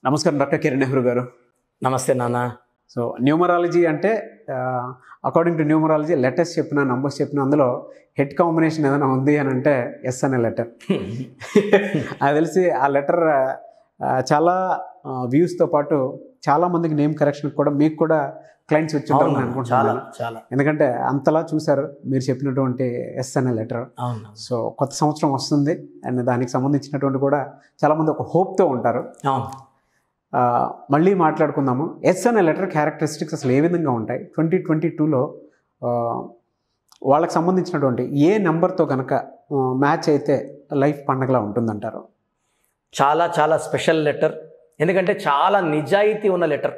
నమస్కారం డాక్టర్ కిరణ్ నెహ్రూ గారు నమస్తే నాన్న so numerology అంటే అకార్డింగ్ టు న్యూమరాలజీ లెటర్స్ చెప్పిన నంబర్స్ చెప్పిన అందులో హెడ్ కాంబినేషన్ ఏదైనా ఉంది అని అంటే ఎస్ అనే లెటర్ అది తెలిసి ఆ లెటర్ చాలా వ్యూస్తో పాటు చాలా మందికి నేమ్ కరెక్షన్ కూడా మీకు కూడా క్లయింట్స్ వచ్చి ఉంటారని అవును, చాలా అనుకుంటున్నాను చాలా ఎందుకంటే అంతలా చూశారు మీరు చెప్పినటువంటి ఎస్ అనే లెటర్ అవును సో కొత్త సంవత్సరం వస్తుంది అండ్ దానికి సంబంధించినటువంటి కూడా చాలామంది ఒక హోప్తో ఉంటారు అవును ఆ, మళ్ళీ మాట్లాడుకుందాము ఎస్ అనే లెటర్ క్యారెక్టరిస్టిక్స్ అసలు ఏ విధంగా ఉంటాయి ట్వంటీ ట్వంటీ టూలో వాళ్ళకి సంబంధించినటువంటి ఏ నెంబర్తో కనుక మ్యాచ్ అయితే లైఫ్ పండగలా ఉంటుందంటారు చాలా చాలా స్పెషల్ లెటర్ ఎందుకంటే చాలా నిజాయితీ ఉన్న లెటర్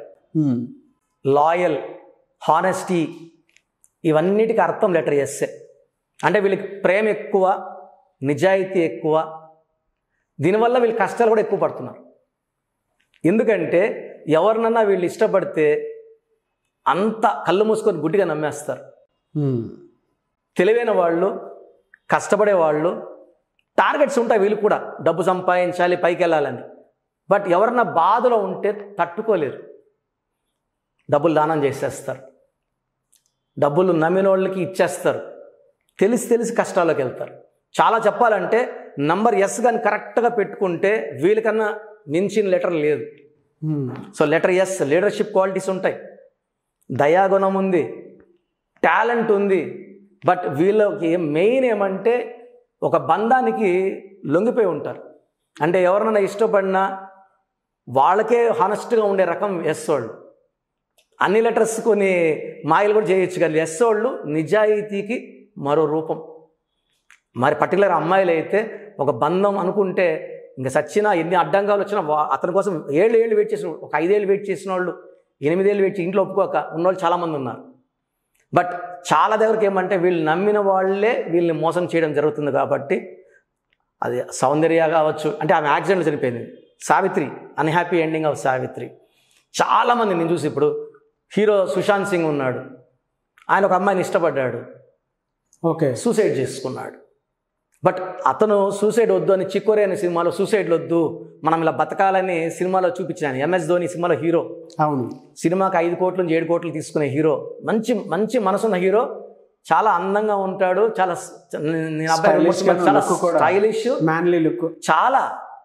లాయల్ హానెస్టీ ఇవన్నిటికి అర్థం లెటర్ ఎస్సే అంటే వీళ్ళకి ప్రేమ ఎక్కువ నిజాయితీ ఎక్కువ దీనివల్ల వీళ్ళు కష్టాలు కూడా ఎక్కువ పడుతున్నారు ఎందుకంటే ఎవరినన్నా వీళ్ళు ఇష్టపడితే అంత కళ్ళు మూసుకొని గుడ్డిగా నమ్మేస్తారు తెలివైన వాళ్ళు కష్టపడే వాళ్ళు టార్గెట్స్ ఉంటాయి వీళ్ళు కూడా డబ్బు సంపాదించాలి పైకి వెళ్ళాలని బట్ ఎవరన్నా బాధలో ఉంటే తట్టుకోలేరు డబ్బులు దానం చేసేస్తారు డబ్బులు నమ్మిన వాళ్ళకి ఇచ్చేస్తారు తెలిసి తెలిసి కష్టాల్లోకి వెళ్తారు చాలా చెప్పాలంటే నంబర్ ఎస్ కానీ కరెక్ట్గా పెట్టుకుంటే వీళ్ళకన్నా మించిన లెటర్ లేదు so letter S leadership qualities ఉంటాయి దయాగుణం ఉంది టాలెంట్ ఉంది బట్ వీళ్ళకి మెయిన్ ఏమంటే ఒక బంధానికి లొంగిపోయి ఉంటారు అంటే ఎవరినైనా ఇష్టపడినా వాళ్ళకే హానెస్ట్గా ఉండే రకం ఎస్ వాళ్ళు అన్ని లెటర్స్ కొన్ని మాయలు కూడా చేయొచ్చు కానీ ఎస్ వాళ్ళు నిజాయితీకి మరో రూపం మరి పర్టికులర్ అమ్మాయిలు అయితే ఒక బంధం అనుకుంటే ఇంకా సచ్చినా ఎన్ని అడ్డంగాలు వచ్చినా వా- అతని కోసం ఏళ్ళు ఏళ్ళు వెయిట్ చేసిన ఒక ఐదేళ్ళు వెయిట్ చేసిన వాళ్ళు ఎనిమిదేళ్ళు వెయిట్ చేసి ఇంట్లో ఒప్పుకోక ఉన్నవాళ్ళు చాలామంది ఉన్నారు బట్ చాలా దగ్గరికి ఏమంటే వీళ్ళు నమ్మిన వాళ్ళే వీళ్ళని మోసం చేయడం జరుగుతుంది కాబట్టి అది సౌందర్య కావచ్చు అంటే ఆమె యాక్సిడెంట్లో చనిపోయింది Savitri unhappy ending of Savitri చాలామంది నేను చూసి ఇప్పుడు హీరో సుశాంత్ సింగ్ ఉన్నాడు ఆయన ఒక అమ్మాయిని ఇష్టపడ్డాడు ఓకే సూసైడ్ చేసుకున్నాడు బట్ అతను సూసైడ్ వద్దు అని చిక్కోరే అనే సినిమాలో సూసైడ్ వద్దు మనం ఇలా బతకాలని సినిమాలో చూపించాను ఎంఎస్ ధోని సినిమాలో హీరో అవును సినిమాకి ఐదు కోట్లు నుంచి ఏడు కోట్లు తీసుకునే హీరో మంచి మంచి మనసున్న హీరో చాలా అందంగా ఉంటాడు చాలా స్- నేను అబ్బాయి Stylish గా చాలా look కూడా. స్టైలిష్ మ్యాన్లీ లుక్ చాలా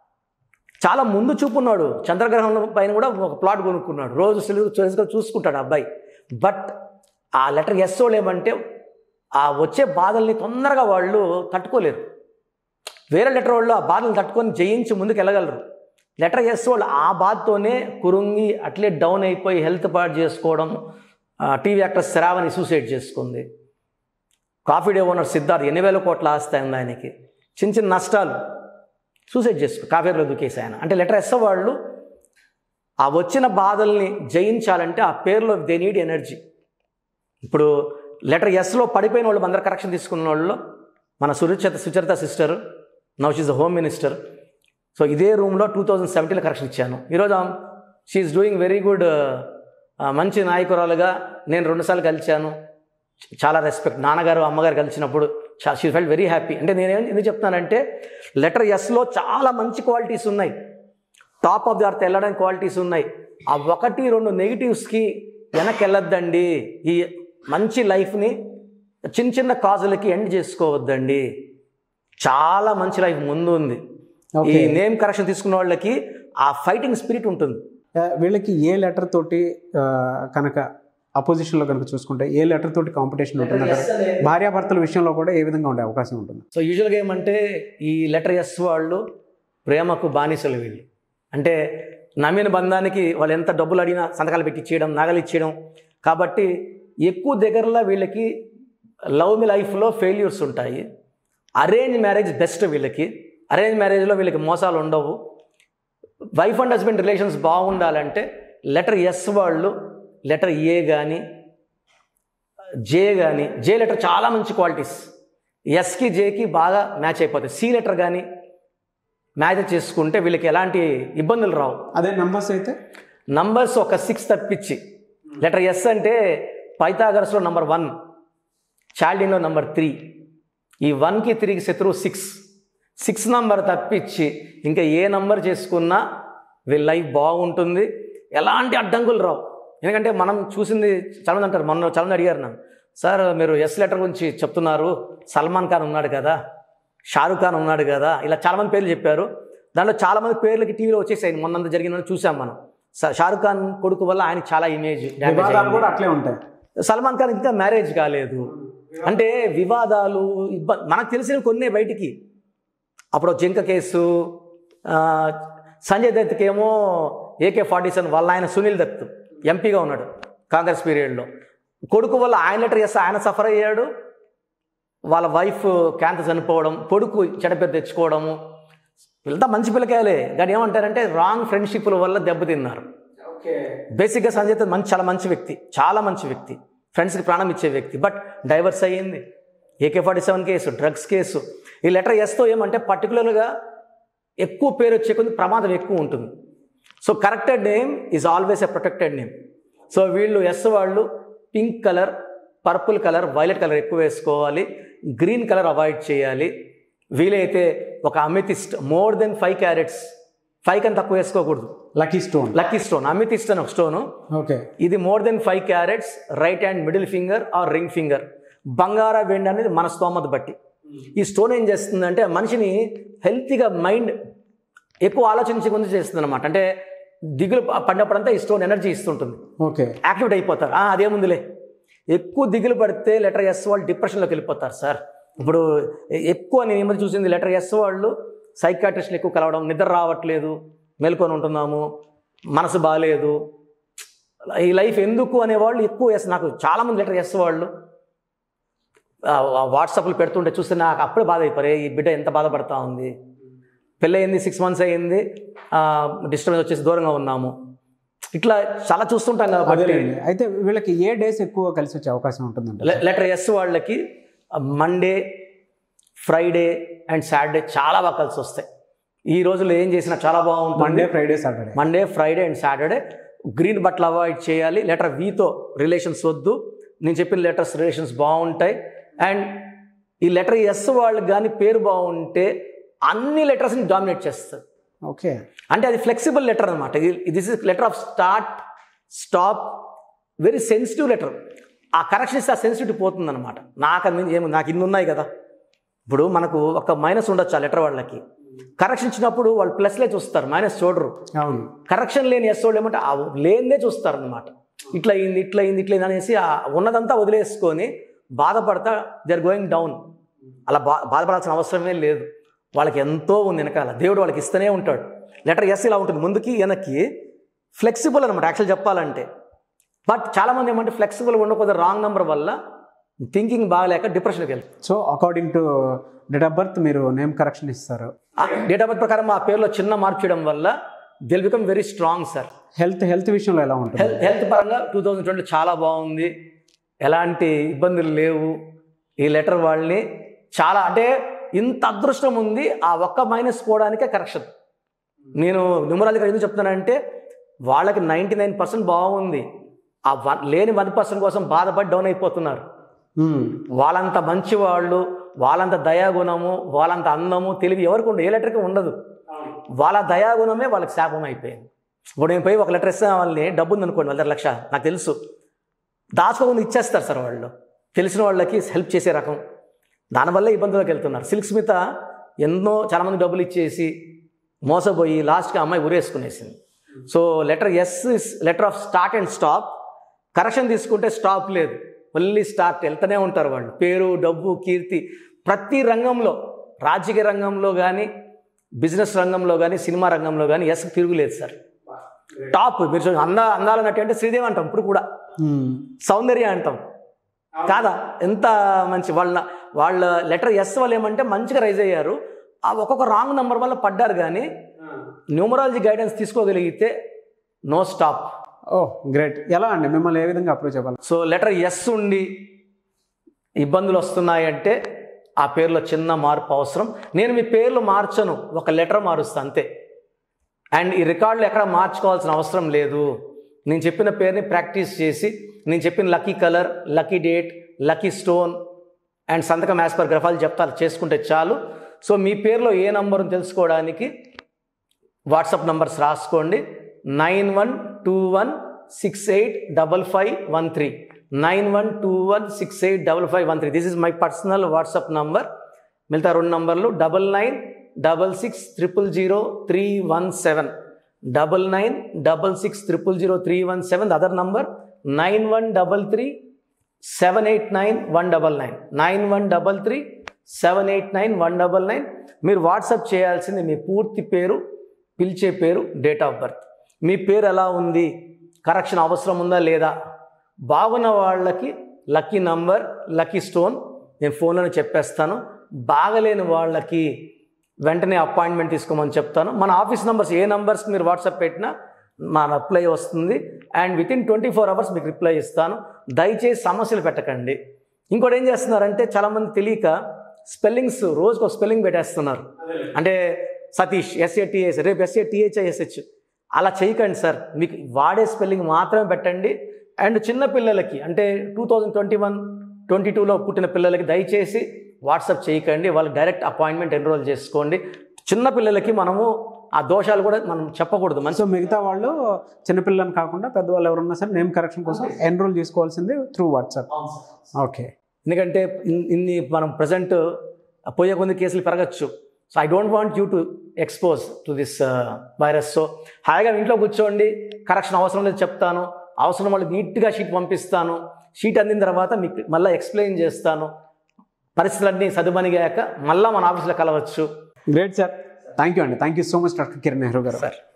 చాలా ముందు చూపున్నాడు చంద్రగ్రహం పైన కూడా ఒక ప్లాట్ కొనుక్కున్నాడు రోజు సిలుగు చేసుకొని చూసుకుంటాడు ఆ అబ్బాయి బట్ ఆ లెటర్ ఎస్ వాళ్ళు ఏమంటే ఆ వచ్చే బాధల్ని తొందరగా వాళ్ళు తట్టుకోలేరు వేరే లెటర్ వాళ్ళు ఆ బాధలు తట్టుకొని జయించి ముందుకు వెళ్ళగలరు లెటర్ ఎస్ వాళ్ళు ఆ బాధతోనే కురుంగి అట్లే డౌన్ అయిపోయి హెల్త్ పాడు చేసుకోవడం టీవీ యాక్టర్ శ్రావణి సూసైడ్ చేసుకుంది కాఫీ డే ఓనర్ సిద్ధార్థ్ ఎన్ని వేల కోట్ల ఆస్తి ఉంది ఆయనకి చిన్న చిన్న నష్టాలు సూసైడ్ చేసుకో కాఫీలో దూకేసి ఆయన అంటే లెటర్ ఎస్ వాళ్ళు ఆ వచ్చిన బాధల్ని జయించాలంటే ఆ పేరులో దే నీడ్ ఎనర్జీ ఇప్పుడు లెటర్ ఎస్లో పడిపోయిన వాళ్ళు అందరు కరెక్షన్ తీసుకున్న వాళ్ళు మన Suruchita Sucharita sister now she's the home minister so ఇదే రూమ్లో టూ థౌజండ్ సెవెంటీన్లో కరెక్షన్ ఇచ్చాను ఈరోజు షీఈస్ డూయింగ్ వెరీ గుడ్ మంచి నాయకురాలుగా నేను రెండుసార్లు కలిశాను చాలా రెస్పెక్ట్ నాన్నగారు అమ్మగారు కలిసినప్పుడు షీ ఫెల్ట్ వెరీ హ్యాపీ అంటే నేనేం ఎందుకు చెప్తున్నానంటే లెటర్ ఎస్లో చాలా మంచి క్వాలిటీస్ ఉన్నాయి టాప్ ఆఫ్ ది అర్త్ వెళ్ళడానికి క్వాలిటీస్ ఉన్నాయి ఆ ఒకటి రెండు నెగిటివ్స్కి వెనక్కి వెళ్ళొద్దండి ఈ మంచి లైఫ్ని చిన్న చిన్న కాజులకి ఎండ్ చేసుకోవద్దండి చాలా మంచి లైఫ్ ముందు ఉంది ఈ ఓకే నేమ్ కరెక్షన్ తీసుకున్న వాళ్ళకి ఆ ఫైటింగ్ స్పిరిట్ ఉంటుంది వీళ్ళకి ఏ లెటర్ తోటి ఆ, కనుక అపోజిషన్లో కనుక చూసుకుంటే ఏ లెటర్ తోటి కాంపిటీషన్ ఉంటుందంటారు భార్యాభర్తల విషయంలో కూడా ఏ విధంగా ఉండే అవకాశం ఉంటుంది సో యూజువల్గా ఏమంటే ఈ లెటర్ ఎస్ వాళ్ళు ప్రేమకు బానిసలు వీళ్ళు అంటే నమ్మిన బంధానికి వాళ్ళు ఎంత డబ్బులు అడిగినా సంతకాలు పెట్టి ఇచ్చేయడం నగలు ఇచ్చేయడం కాబట్టి ఎక్కువ దగ్గరలో వీళ్ళకి లవ్ మీ లైఫ్లో ఫెయిల్యూర్స్ ఉంటాయి అరేంజ్ మ్యారేజ్ బెస్ట్ వీళ్ళకి అరేంజ్ మ్యారేజ్లో వీళ్ళకి మోసాలు ఉండవు వైఫ్ అండ్ హస్బెండ్ రిలేషన్స్ బాగుండాలంటే లెటర్ ఎస్ వాళ్ళు లెటర్ ఏ కానీ జే కానీ జే లెటర్ చాలా మంచి క్వాలిటీస్ ఎస్కి జేకి బాగా మ్యాచ్ అయిపోతాయి సి లెటర్ కానీ మ్యాచ్ చేసుకుంటే వీళ్ళకి ఎలాంటి ఇబ్బందులు రావు అదే నంబర్స్ అయితే నంబర్స్ ఒక సిక్స్ తప్పించి లెటర్ ఎస్ అంటే పైథాగరస్లో నంబర్ వన్ చాల్డిన్లో నంబర్ త్రీ ఈ వన్కి త్రీకి శత్రువు సిక్స్ సిక్స్ నంబర్ తప్పించి ఇంకా ఏ నంబర్ చేసుకున్నా వీళ్ళ లైఫ్ బాగుంటుంది ఎలాంటి అడ్డంకులు రావు ఎందుకంటే మనం చూసింది చాలామంది అంటారు మొన్న చాలామంది అడిగారు నన్ను సార్ మీరు ఎస్ లెటర్ గురించి చెప్తున్నారు సల్మాన్ ఖాన్ ఉన్నాడు కదా షారుఖ్ ఖాన్ ఉన్నాడు కదా ఇలా చాలామంది పేర్లు చెప్పారు దాంట్లో చాలామంది పేర్లకి టీవీలో వచ్చేసాయి మొన్నంత జరిగిందని చూసాం మనం స- షారుఖ్ ఖాన్ కొడుకు వల్ల ఆయనకి చాలా ఇమేజ్ వివాదాలు కూడా అట్లే ఉంటాయి సల్మాన్ ఖాన్ ఇంకా మ్యారేజ్ కాలేదు అంటే వివాదాలు ఇబ్బ మనకు తెలిసిన కొన్ని బయటికి అప్పుడు జింక కేసు ఆ, సంజయ్ దత్కి ఏమో ఏకే ఫార్టీ సెవెన్ వాళ్ళ ఆయన సునీల్ దత్ ఎంపీగా ఉన్నాడు కాంగ్రెస్ పీరియడ్లో కొడుకు వల్ల ఆయన లెటర్ చేస్తే ఆయన సఫర్ అయ్యాడు వాళ్ళ వైఫ్ క్యాన్సర్ చనిపోవడం కొడుకు చెడ్డ పేరు తెచ్చుకోవడము వీళ్ళంతా మంచి పిల్లకాయలే కానీ ఏమంటారంటే రాంగ్ ఫ్రెండ్షిప్ల వల్ల దెబ్బతిన్నారు బేసిక్గా సంజయ్ దత్ మంచి చాలా మంచి వ్యక్తి చాలా మంచి వ్యక్తి ఫ్రెండ్స్కి ప్రాణం ఇచ్చే వ్యక్తి బట్ డైవర్స్ అయ్యింది AK forty seven case drugs case ఈ లెటర్ ఎస్తో ఏమంటే పర్టికులర్గా ఎక్కువ పేరు వచ్చే కొద్ది ప్రమాదం ఎక్కువ ఉంటుంది so corrected name is always a protected name so వీళ్ళు ఎస్ వాళ్ళు pink colour purple colour violet colour ఎక్కువ వేసుకోవాలి గ్రీన్ కలర్ అవాయిడ్ చేయాలి వీలైతే ఒక amethyst more than five carats five కన్నా తక్కువ వేసుకోకూడదు lucky stone lucky stone amethyst అని ఒక స్టోను ఓకే ఇది more than five carats right hand middle finger or ring finger బంగారా వెండి అనేది మన స్తోమత బట్టి ఈ స్టోన్ ఏం చేస్తుందంటే మనిషిని హెల్తీగా మైండ్ ఎక్కువ ఆలోచించే కొంచెం చేస్తుంది అనమాట అంటే దిగులు ప- పడినప్పుడంతా ఈ స్టోన్ ఎనర్జీ ఇస్తుంటుంది ఓకే యాక్టివేట్ అయిపోతారు "ఆ, అదేముందిలే ఎక్కువ దిగులు పడితే లెటర్ ఎస్ వాళ్ళు డిప్రెషన్లోకి వెళ్ళిపోతారు సార్ ఇప్పుడు ఎ- ఎక్కువ నేను ఈ మధ్య చూసింది లెటర్ ఎస్ వాళ్ళు సైకాట్రిస్టులు ఎక్కువ కలవడం నిద్ర రావట్లేదు మేల్కొని ఉంటున్నాము మనసు బాగాలేదు ఈ లైఫ్ ఎందుకు అనేవాళ్ళు ఎక్కువ ఎస్ నాకు చాలామంది లెటర్ ఎస్ వాళ్ళు వాట్సాప్లు పెడుతుంటే చూస్తే నాకు అప్పుడే బాధ అయిపోయి ఈ బిడ్డ ఎంత బాధపడతా ఉంది పెళ్ళయింది సిక్స్ మంత్స్ అయ్యింది డిస్టర్బెన్స్ వచ్చేసి దూరంగా ఉన్నాము ఇట్లా చాలా చూస్తుంటాం కాబట్టి అదేలేండి అయితే వీళ్ళకి ఏ డేస్ ఎక్కువ కలిసి వచ్చే అవకాశం ఉంటుందండి లె- లెటర్ ఎస్ వాళ్ళకి మండే ఫ్రైడే అండ్ సాటర్డే చాలా బాగా కలిసి వస్తాయి ఈ రోజుల్లో ఏం చేసినా చాలా బాగుంటుంది Monday Friday Saturday Monday Friday and Saturday green బట్టలు అవాయిడ్ చేయాలి లెటర్ వీతో రిలేషన్స్ వద్దు నేను చెప్పిన లెటర్స్ రిలేషన్స్ బాగుంటాయి అండ్ ఈ లెటర్ ఎస్ వాళ్ళకి కానీ పేరు బాగుంటే అన్ని లెటర్స్ని డామినేట్ చేస్తుంది ఓకే అంటే అది ఫ్లెక్సిబుల్ లెటర్ అనమాట this is letter of start stop very sensitive letter ఆ కరెక్షన్ ఇస్తే ఆ సెన్సిటివిటీ పోతుంది అనమాట నాకు అది ఏమి నాకు ఇన్ని ఉన్నాయి కదా ఇప్పుడు మనకు ఒక మైనస్ ఉండొచ్చు ఆ లెటర్ వాళ్ళకి కరెక్షన్ ఇచ్చినప్పుడు వాళ్ళు ప్లస్లే చూస్తారు మైనస్ చూడరు అవును కరెక్షన్ లేని ఎస్ వాళ్ళు ఏమంటే ఆ లేనిదే చూస్తారు అనమాట ఇట్లా అయింది ఇట్లా అయింది ఇట్లా అయింది అనేసి ఆ ఉన్నదంతా వదిలేసుకొని బాధపడతా దే ఆర్ గోయింగ్ డౌన్ అలా బా బాధపడాల్సిన అవసరమే లేదు వాళ్ళకి ఎంతో ఉంది వెనకాల దేవుడు వాళ్ళకి ఇస్తూనే ఉంటాడు లెటర్ ఎస్ ఇలా ఉంటుంది ముందుకి వెనక్కి ఫ్లెక్సిబుల్ అనమాట యాక్చువల్ చెప్పాలంటే బట్ చాలామంది ఏమంటే ఫ్లెక్సిబుల్ ఉండకపోతే రాంగ్ నెంబర్ వల్ల థింకింగ్ బాగలేక డిప్రెషన్కి వెళ్తారు so according to date of birth మీరు నేమ్ కరెక్షన్ ఇస్తారు డేట్ ఆఫ్ బర్త్ ప్రకారం ఆ పేరులో చిన్న మార్పు చేయడం వల్ల they'll become very strong sir health health విషయంలో ఎలా ఉంటుంది హెల్త్ హెల్త్ పరంగా టూ థౌజండ్ ట్వంటీ చాలా బాగుంది ఎలాంటి ఇబ్బందులు లేవు ఈ లెటర్ వాళ్ళని చాలా అంటే ఇంత అదృష్టం ఉంది ఆ ఒక్క మైనస్ పోవడానికే కరెక్షన్ నేను న్యూమరాలజీ ఎందుకు చెప్తున్నానంటే వాళ్ళకి నైంటీ నైన్ పర్సెంట్ బాగుంది ఆ వన్ లేని వన్ పర్సెంట్ కోసం బాధపడి డౌన్ అయిపోతున్నారు మ్మ్. వాళ్ళంత మంచి వాళ్ళు వాళ్ళంత దయాగుణము వాళ్ళంత అందము తెలివి ఎవరికి ఉండదు ఏ లెటర్కి ఉండదు వాళ్ళ దయాగుణమే వాళ్ళకి శాపం అయిపోయింది ఇప్పుడు నేను పోయి ఒక లెటర్ ఇస్తే వాళ్ళని డబ్బు ఉందనుకోండి వాళ్ళ దగ్గర లక్ష నాకు తెలుసు దాచుకోకుండా ఇచ్చేస్తారు సార్ వాళ్ళు తెలిసిన వాళ్ళకి హెల్ప్ చేసే రకం దానివల్ల ఇబ్బందులకు వెళ్తున్నారు సిల్క్ స్మిత ఎన్నో చాలామంది డబ్బులు ఇచ్చేసి మోసపోయి లాస్ట్కి అమ్మాయి ఉరేసుకునేసింది so letter S is letter of start and stop correction తీసుకుంటే స్టాప్ లేదు మళ్ళీ స్టార్ట్ వెళ్తూనే ఉంటారు వాళ్ళు పేరు డబ్బు కీర్తి ప్రతి రంగంలో రాజకీయ రంగంలో కానీ బిజినెస్ రంగంలో కానీ సినిమా రంగంలో కానీ ఎస్ తిరుగులేదు సార్ టాప్ మీరు చూడండి అందా అందాల నటి అంటే శ్రీదేవి అంటాం ఇప్పుడు కూడా మ్మ్. సౌందర్య అంటాం కాదా ఎంత మంచి వాళ్ళ వాళ్ళ లెటర్ ఎస్ వాళ్ళు ఏమంటే మంచిగా రైజ్ అయ్యారు ఆ ఒక్కొక్క రాంగ్ నెంబర్ వల్ల పడ్డారు కానీ న్యూమరాలజీ గైడెన్స్ తీసుకోగలిగితే నో స్టాప్ ఓ గ్రేట్ ఎలా అండి మిమ్మల్ని ఏ విధంగా అప్రోచ్ అవ్వాలి సో లెటర్ ఎస్ ఉండి ఇబ్బందులు వస్తున్నాయంటే ఆ పేరులో చిన్న మార్పు అవసరం నేను మీ పేర్లు మార్చను ఒక లెటర్ మారుస్తా అంతే అండ్ ఈ రికార్డులు ఎక్కడ మార్చుకోవాల్సిన అవసరం లేదు నేను చెప్పిన పేరుని ప్రాక్టీస్ చేసి నేను చెప్పిన lucky colour lucky date lucky stone and సంతకం యాజ్ పర్ గ్రఫాలు చెప్తారు చేసుకుంటే చాలు సో మీ పేరులో ఏ నంబర్ని తెలుసుకోవడానికి వాట్సాప్ నంబర్స్ రాసుకోండి nine one two one six eight double five one three nine one two one six eight double five one three this is my personal WhatsApp number మిగతా రెండు నంబర్లు double nine double six triple zero three one seven double nine double six triple zero three one seven other number nine one double three seven eight nine one double nine nine one double three seven eight nine one double nine మీరు WhatsApp చేయాల్సింది మీ పూర్తి పేరు పిలిచే పేరు date of birth మీ పేరు ఎలా ఉంది కరెక్షన్ అవసరం ఉందా లేదా బాగున్న వాళ్ళకి లక్కీ నంబర్ లక్కీ స్టోన్ నేను ఫోన్లోనే చెప్పేస్తాను బాగలేని వాళ్ళకి వెంటనే అపాయింట్మెంట్ తీసుకోమని చెప్తాను మన ఆఫీస్ నంబర్స్ ఏ నంబర్స్ మీరు వాట్సాప్ పెట్టినా మా రిప్లై వస్తుంది and with in twenty four hours మీకు రిప్లై ఇస్తాను దయచేసి సమస్యలు పెట్టకండి ఇంకోటి ఏం చేస్తున్నారంటే చాలామంది తెలియక స్పెల్లింగ్స్ రోజుకు ఒక స్పెల్లింగ్ పెట్టేస్తున్నారు అంటే సతీష్ ఎస్ఏటిఎస్ రేపు ఎస్ఏటిహెచ్ఐఎస్హెచ్ అలా చేయకండి సార్ మీకు వాడే స్పెల్లింగ్ మాత్రమే పెట్టండి అండ్ చిన్న పిల్లలకి అంటే two thousand twenty one twenty టూలో పుట్టిన పిల్లలకి దయచేసి వాట్సాప్ చేయకండి వాళ్ళకి డైరెక్ట్ అపాయింట్మెంట్ ఎన్రోల్ చేసుకోండి చిన్న పిల్లలకి మనము ఆ దోషాలు కూడా మనం చెప్పకూడదు మంచి సో మిగతా వాళ్ళు చిన్నపిల్లలని కాకుండా పెద్దవాళ్ళు ఎవరున్నా సరే నేమ్ కరెక్షన్ కోసం ఎన్రోల్ చేసుకోవాల్సింది త్రూ వాట్సాప్ ఓకే ఎందుకంటే ఇన్- ఇన్ని మనం ప్రజెంట్ పోయే కొన్ని కేసులు పెరగచ్చు so I don't want you to expose to this virus so హాయిగా ఇంట్లో కూర్చోండి కరెక్షన్ అవసరం లేదు చెప్తాను అవసరం వాళ్ళు నీట్గా షీట్ పంపిస్తాను షీట్ అందిన తర్వాత మీకు మళ్ళీ ఎక్స్ప్లెయిన్ చేస్తాను పరిస్థితులన్నీ సదుమణిగాక మళ్ళీ మన ఆఫీస్లో కలవచ్చు గ్రేట్ సార్ థ్యాంక్ యూ అండి thank you so much doctor Kiran Nehru గారు సార్